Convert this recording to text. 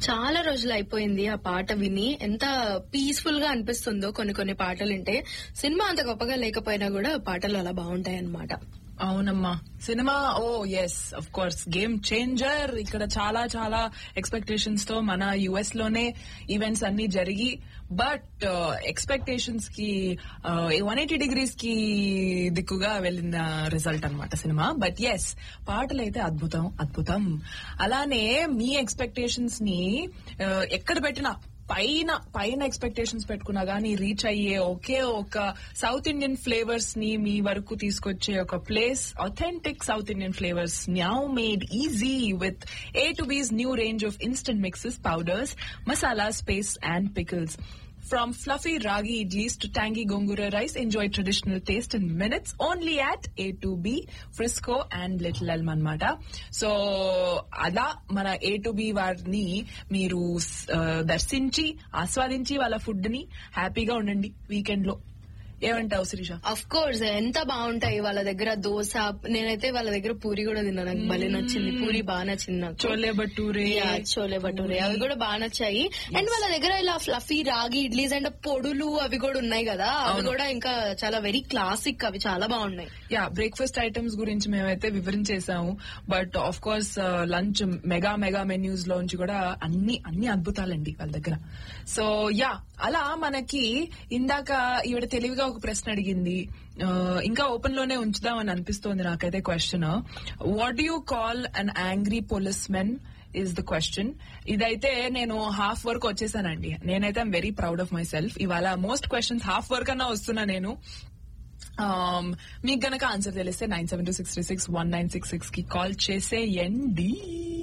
చాలా రోజులు అయిపోయింది ఆ పాట విని ఎంత పీస్ఫుల్ గా అనిపిస్తుందో కొన్ని కొన్ని పాటలు వింటే సినిమా అంత గొప్పగా లేకపోయినా కూడా పాటలు అలా బాగుంటాయి అన్నమాట అవునమ్మా cinema oh yes of course game changer ఇక్కడ చాలా చాలా ఎక్స్పెక్టేషన్స్ తో మన యుఎస్ లోనే ఈవెంట్స్ అన్ని జరిగి బట్ ఎక్స్పెక్టేషన్స్ కి వన్ ఎయిటీ డిగ్రీస్ కి దిక్కుగా వెళ్ళిన రిజల్ట్ అన్నమాట సినిమా బట్ ఎస్ పాటలు అయితే అద్భుతం అద్భుతం అలానే మీ ఎక్స్పెక్టేషన్స్ ని uh, ఎక్కడ పెట్టినా పైన పైన ఎక్స్పెక్టేషన్స్ పెట్టుకున్నా గానీ రీచ్ అయ్యే ఒకే ఒక సౌత్ ఇండియన్ ఫ్లేవర్స్ ని మీ వరకు తీసుకొచ్చే ఒక place authentic south Indian flavours now made easy with A two B's new range of instant mixes powders masala spices and pickles From fluffy ragi idlis to tangy gongura rice, enjoy traditional taste in minutes only at A2B, Frisco and Little Elm అన్నమాట so అలా మన A to be వారిని మీరు ఆ, దర్శించి ఆస్వాదించి వాళ్ళ food ని హ్యాపీగా ఉండండి వీకెండ్ లో ఏమంటావు శిరీష అఫ్ కోర్స్ ఎంత బాగుంటాయి వాళ్ళ దగ్గర దోశ నేనైతే వాళ్ళ దగ్గర పూరి కూడా తిన్నా నాకు భలే నచ్చింది పూరి బాగా నచ్చింది నాకు చోలే భటూరే యా, చోలే భటూరే అవి కూడా బాగా నచ్చాయి అండ్ వాళ్ళ దగ్గర ఇలా ఫ్లఫీ రాగి ఇడ్లీస్ అండ్ పొడులు అవి కూడా ఉన్నాయి కదా అవి అవును. కూడా ఇంకా చాలా వెరీ క్లాసిక్ అవి చాలా బాగున్నాయి యా బ్రేక్ఫాస్ట్ ఐటమ్స్ గురించి మేమైతే వివరించేసాము but of course lunch mega mega menus లోంచి కూడా అన్ని అన్ని అద్భుతాలండి వాళ్ళ దగ్గర సో యా అలా మనకి ఇందాక ఈవిడ తెలివిగా ఒక ప్రశ్న అడిగింది ఆ, ఇంకా ఓపెన్ లోనే ఉంచుదామని అనిపిస్తోంది నాకైతే question what you call an angry police men is the question ఇదైతే నేను హాఫ్ వర్క్ వచ్చేసానండి నేనైతే I'm very proud of myself ఇవాళ మోస్ట్ క్వశ్చన్స్ హాఫ్ వర్క్ అన్నా వస్తున్నా నేను Um, మీకు గనక ఆన్సర్ తెలిస్తే nine seven two six three six one nine six six కి కాల్ చేసేయండి